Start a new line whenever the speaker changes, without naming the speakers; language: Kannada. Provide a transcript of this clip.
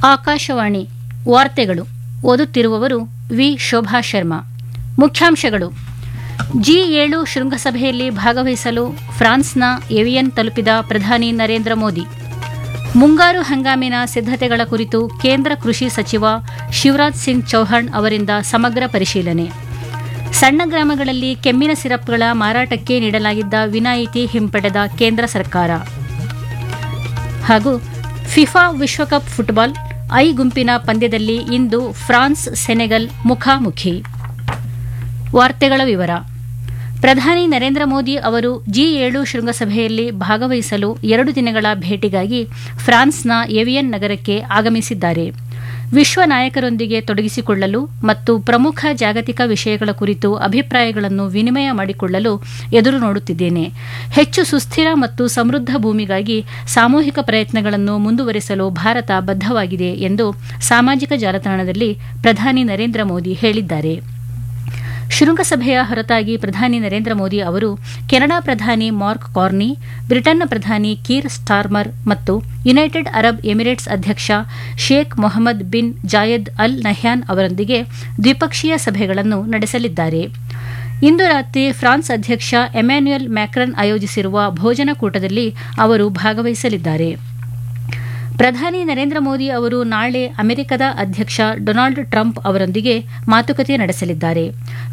ಆಕಾಶವಾಣಿ ವಾರ್ತೆಗಳು ಓದುತ್ತಿರುವವರು ವಿ ಶೋಭಾ ಶರ್ಮಾ ಮುಖ್ಯಾಂಶಗಳು ಜಿ ಏಳು ಶೃಂಗಸಭೆಯಲ್ಲಿ ಭಾಗವಹಿಸಲು ಫ್ರಾನ್ಸ್ನ ಎವಿಯನ್ ತಲುಪಿದ ಪ್ರಧಾನಿ ನರೇಂದ್ರ ಮೋದಿ ಮುಂಗಾರು ಹಂಗಾಮಿನ ಸಿದ್ದತೆಗಳ ಕುರಿತು ಕೇಂದ್ರ ಕೃಷಿ ಸಚಿವ ಶಿವರಾಜ್ ಸಿಂಗ್ ಚೌಹಾಣ್ ಅವರಿಂದ ಸಮಗ್ರ ಪರಿಶೀಲನೆ ಸಣ್ಣ ಗ್ರಾಮಗಳಲ್ಲಿ ಕೆಮ್ಮಿನ ಸಿರಪ್ಗಳ ಮಾರಾಟಕ್ಕೆ ನೀಡಲಾಗಿದ್ದ ವಿನಾಯಿತಿ ಹಿಂಪಡೆದ ಕೇಂದ್ರ ಸರ್ಕಾರ ಹಾಗೂ ಫಿಫಾ ವಿಶ್ವಕಪ್ ಫುಟ್ಬಾಲ್ ಐ ಗುಂಪಿನ ಪಂದ್ಯದಲ್ಲಿ ಇಂದು ಫ್ರಾನ್ಸ್ ಸೆನೆಗಲ್ ಮುಖಾಮುಖಿ ವಾರ್ತೆಗಳ ವಿವರ ಪ್ರಧಾನಿ ನರೇಂದ್ರ ಮೋದಿ ಅವರು ಜಿ ಏಳು ಶೃಂಗಸಭೆಯಲ್ಲಿ ಭಾಗವಹಿಸಲು ಎರಡು ದಿನಗಳ ಭೇಟಿಗಾಗಿ ಫ್ರಾನ್ಸ್ನ ಎವಿಯನ್ ನಗರಕ್ಕೆ ಆಗಮಿಸಿದ್ದಾರೆ ವಿಶ್ವ ನಾಯಕರೊಂದಿಗೆ ತೊಡಗಿಸಿಕೊಳ್ಳಲು ಮತ್ತು ಪ್ರಮುಖ ಜಾಗತಿಕ ವಿಷಯಗಳ ಕುರಿತು ಅಭಿಪ್ರಾಯಗಳನ್ನು ವಿನಿಮಯ ಮಾಡಿಕೊಳ್ಳಲು ಎದುರು ನೋಡುತ್ತಿದ್ದೇನೆ ಹೆಚ್ಚು ಸುಸ್ಥಿರ ಮತ್ತು ಸಮೃದ್ಧ ಭೂಮಿಗಾಗಿ ಸಾಮೂಹಿಕ ಪ್ರಯತ್ನಗಳನ್ನು ಮುಂದುವರೆಸಲು ಭಾರತ ಬದ್ಧವಾಗಿದೆ ಎಂದು ಸಾಮಾಜಿಕ ಜಾಲತಾಣದಲ್ಲಿ ಪ್ರಧಾನಿ ನರೇಂದ್ರ ಮೋದಿ ಹೇಳಿದ್ದಾರೆ ಶೃಂಗಸಭೆಯ ಹೊರತಾಗಿ ಪ್ರಧಾನಿ ನರೇಂದ್ರ ಮೋದಿ ಅವರು ಕೆನಡಾ ಪ್ರಧಾನಿ ಮಾರ್ಕ್ ಕಾರ್ನಿ ಬ್ರಿಟನ್ನ ಪ್ರಧಾನಿ ಕೀರ್ ಸ್ಟಾರ್ಮರ್ ಮತ್ತು ಯುನೈಟೆಡ್ ಅರಬ್ ಎಮಿರೇಟ್ಸ್ ಅಧ್ಯಕ್ಷ Sheikh Mohammed bin Zayed Al Nahyan ಅವರೊಂದಿಗೆ ದ್ವಿಪಕ್ಷೀಯ ಸಭೆಗಳನ್ನು ನಡೆಸಲಿದ್ದಾರೆ ಇಂದು ರಾತ್ರಿ ಫ್ರಾನ್ಸ್ ಅಧ್ಯಕ್ಷ ಎಮ್ಯಾನ್ಯುಯಲ್ ಮ್ಯಾಕ್ರನ್ ಆಯೋಜಿಸಿರುವ ಭೋಜನ ಕೂಟದಲ್ಲಿ ಅವರು ಭಾಗವಹಿಸಲಿದ್ದಾರೆ ಪ್ರಧಾನಿ ನರೇಂದ್ರ ಮೋದಿ ಅವರು ನಾಳೆ ಅಮೆರಿಕದ ಅಧ್ಯಕ್ಷ ಡೊನಾಲ್ಡ್ ಟ್ರಂಪ್ ಅವರೊಂದಿಗೆ ಮಾತುಕತೆ ನಡೆಸಲಿದ್ದಾರೆ